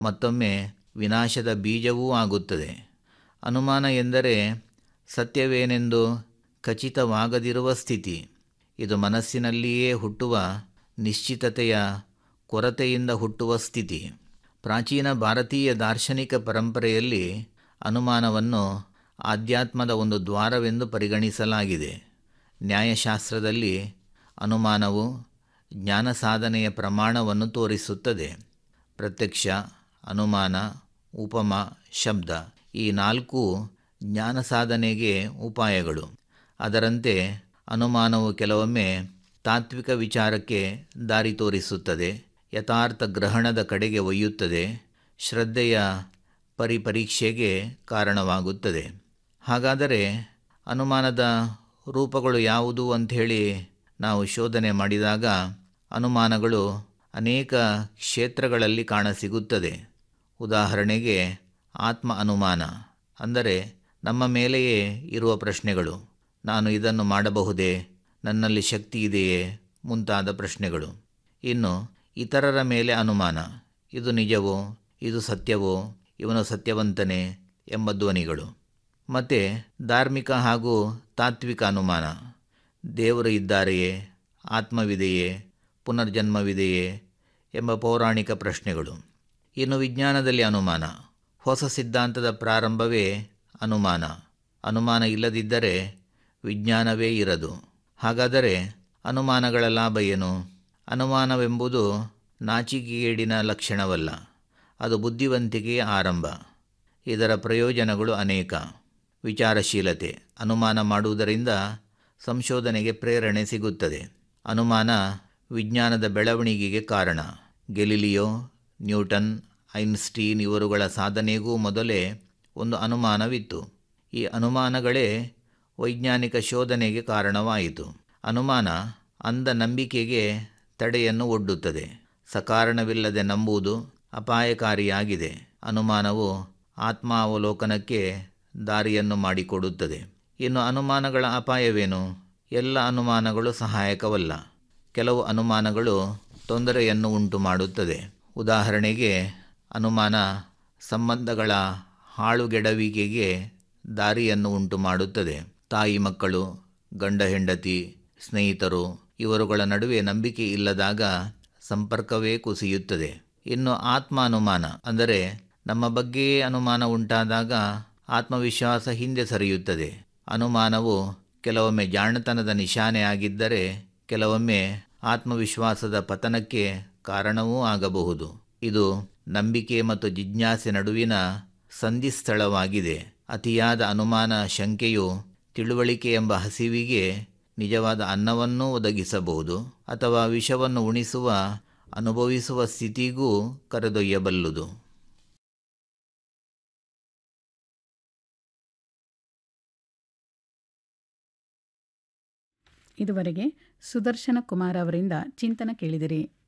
ಮತ್ತೊಮ್ಮೆ ವಿನಾಶದ ಬೀಜವೂ ಆಗುತ್ತದೆ ಅನುಮಾನ ಎಂದರೆ ಸತ್ಯವೇನೆಂದು ಖಚಿತವಾಗದಿರುವ ಸ್ಥಿತಿ ಇದು ಮನಸ್ಸಿನಲ್ಲಿಯೇ ಹುಟ್ಟುವ ನಿಶ್ಚಿತತೆಯ ಕೊರತೆಯಿಂದ ಹುಟ್ಟುವ ಸ್ಥಿತಿ ಪ್ರಾಚೀನ ಭಾರತೀಯ ದಾರ್ಶನಿಕ ಪರಂಪರೆಯಲ್ಲಿ ಅನುಮಾನವನ್ನು ಆಧ್ಯಾತ್ಮದ ಒಂದು ದ್ವಾರವೆಂದು ಪರಿಗಣಿಸಲಾಗಿದೆ ನ್ಯಾಯಶಾಸ್ತ್ರದಲ್ಲಿ ಅನುಮಾನವು ಜ್ಞಾನ ಸಾಧನೆಯ ಪ್ರಮಾಣವನ್ನು ತೋರಿಸುತ್ತದೆ ಪ್ರತ್ಯಕ್ಷ ಅನುಮಾನ ಉಪಮ ಶಬ್ದ ಈ ನಾಲ್ಕು ಜ್ಞಾನ ಸಾಧನೆಗೆ ಉಪಾಯಗಳು ಅದರಂತೆ ಅನುಮಾನವು ಕೆಲವೊಮ್ಮೆ ತಾತ್ವಿಕ ವಿಚಾರಕ್ಕೆ ದಾರಿ ತೋರಿಸುತ್ತದೆ ಯಥಾರ್ಥ ಗ್ರಹಣದ ಕಡೆಗೆ ಒಯ್ಯುತ್ತದೆ ಶ್ರದ್ಧೆಯ ಪರಿಪರೀಕ್ಷೆಗೆ ಕಾರಣವಾಗುತ್ತದೆ ಹಾಗಾದರೆ ಅನುಮಾನದ ರೂಪಗಳು ಯಾವುದು ಅಂಥೇಳಿ ನಾವು ಶೋಧನೆ ಮಾಡಿದಾಗ ಅನುಮಾನಗಳು ಅನೇಕ ಕ್ಷೇತ್ರಗಳಲ್ಲಿ ಕಾಣಸಿಗುತ್ತದೆ ಉದಾಹರಣೆಗೆ ಆತ್ಮ ಅನುಮಾನ ಅಂದರೆ ನಮ್ಮ ಮೇಲೆಯೇ ಇರುವ ಪ್ರಶ್ನೆಗಳು ನಾನು ಇದನ್ನು ಮಾಡಬಹುದೇ ನನ್ನಲ್ಲಿ ಶಕ್ತಿ ಇದೆಯೇ ಮುಂತಾದ ಪ್ರಶ್ನೆಗಳು ಇನ್ನು ಇತರರ ಮೇಲೆ ಅನುಮಾನ ಇದು ನಿಜವೋ ಇದು ಸತ್ಯವೋ ಇವನು ಸತ್ಯವಂತನೇ ಎಂಬ ಧ್ವನಿಗಳು ಮತ್ತು ಧಾರ್ಮಿಕ ಹಾಗೂ ತಾತ್ವಿಕ ಅನುಮಾನ ದೇವರು ಇದ್ದಾರೆಯೇ ಆತ್ಮವಿದೆಯೇ ಪುನರ್ಜನ್ಮವಿದೆಯೇ ಎಂಬ ಪೌರಾಣಿಕ ಪ್ರಶ್ನೆಗಳು ಇನ್ನು ವಿಜ್ಞಾನದಲ್ಲಿ ಅನುಮಾನ ಹೊಸ ಸಿದ್ಧಾಂತದ ಪ್ರಾರಂಭವೇ ಅನುಮಾನ ಅನುಮಾನ ಇಲ್ಲದಿದ್ದರೆ ವಿಜ್ಞಾನವೇ ಇರದು ಹಾಗಾದರೆ ಅನುಮಾನಗಳ ಲಾಭ ಏನು ಅನುಮಾನವೆಂಬುದು ನಾಚಿಕೆಗೇಡಿನ ಲಕ್ಷಣವಲ್ಲ ಅದು ಬುದ್ಧಿವಂತಿಕೆಯ ಆರಂಭ ಇದರ ಪ್ರಯೋಜನಗಳು ಅನೇಕ ವಿಚಾರಶೀಲತೆ ಅನುಮಾನ ಮಾಡುವುದರಿಂದ ಸಂಶೋಧನೆಗೆ ಪ್ರೇರಣೆ ಸಿಗುತ್ತದೆ ಅನುಮಾನ ವಿಜ್ಞಾನದ ಬೆಳವಣಿಗೆಗೆ ಕಾರಣ ಗೆಲಿಲಿಯೋ ನ್ಯೂಟನ್ ಐನ್ಸ್ಟೀನ್ ಇವರುಗಳ ಸಾಧನೆಗೂ ಮೊದಲೇ ಒಂದು ಅನುಮಾನವಿತ್ತು ಈ ಅನುಮಾನಗಳೇ ವೈಜ್ಞಾನಿಕ ಶೋಧನೆಗೆ ಕಾರಣವಾಯಿತು ಅನುಮಾನ ಅಂಧ ನಂಬಿಕೆಗೆ ತಡೆಯನ್ನು ಒಡ್ಡುತ್ತದೆ ಸಕಾರಣವಿಲ್ಲದೆ ನಂಬುವುದು ಅಪಾಯಕಾರಿಯಾಗಿದೆ ಅನುಮಾನವು ಆತ್ಮಾವಲೋಕನಕ್ಕೆ ದಾರಿಯನ್ನು ಮಾಡಿಕೊಡುತ್ತದೆ ಇನ್ನು ಅನುಮಾನಗಳ ಅಪಾಯವೇನು ಎಲ್ಲ ಅನುಮಾನಗಳು ಸಹಾಯಕವಲ್ಲ ಕೆಲವು ಅನುಮಾನಗಳು ತೊಂದರೆಯನ್ನು ಉಂಟು ಮಾಡುತ್ತದೆ ಉದಾಹರಣೆಗೆ ಅನುಮಾನ ಸಂಬಂಧಗಳ ಹಾಳುಗೆಡವಿಕೆಗೆ ದಾರಿಯನ್ನು ಉಂಟು ಮಾಡುತ್ತದೆ ತಾಯಿ ಮಕ್ಕಳು ಗಂಡ ಹೆಂಡತಿ ಸ್ನೇಹಿತರು ಇವರುಗಳ ನಡುವೆ ನಂಬಿಕೆ ಇಲ್ಲದಾಗ ಸಂಪರ್ಕವೇ ಕುಸಿಯುತ್ತದೆ ಇನ್ನು ಆತ್ಮ ಅನುಮಾನ ಅಂದರೆ ನಮ್ಮ ಬಗ್ಗೆಯೇ ಅನುಮಾನ ಉಂಟಾದಾಗ ಆತ್ಮವಿಶ್ವಾಸ ಹಿಂದೆ ಸರಿಯುತ್ತದೆ ಅನುಮಾನವು ಕೆಲವೊಮ್ಮೆ ಜಾಣತನದ ನಿಶಾನೆ ಆಗಿದ್ದರೆ ಕೆಲವೊಮ್ಮೆ ಆತ್ಮವಿಶ್ವಾಸದ ಪತನಕ್ಕೆ ಕಾರಣವೂ ಆಗಬಹುದು ಇದು ನಂಬಿಕೆ ಮತ್ತು ಜಿಜ್ಞಾಸೆ ನಡುವಿನ ಸಂಧಿಸ್ಥಳವಾಗಿದೆ ಅತಿಯಾದ ಅನುಮಾನ ಶಂಕೆಯು ತಿಳುವಳಿಕೆ ಎಂಬ ಹಸಿವಿಗೆ ನಿಜವಾದ ಅನ್ನವನ್ನೂ ಒದಗಿಸಬಹುದು ಅಥವಾ ವಿಷವನ್ನು ಉಣಿಸುವ ಅನುಭವಿಸುವ ಸ್ಥಿತಿಗೂ ಕರೆದೊಯ್ಯಬಲ್ಲುದು ಇದುವರೆಗೆ ಸುದರ್ಶನ ಕುಮಾರ್ ಅವರಿಂದ ಚಿಂತನ ಕೇಳಿದಿರಿ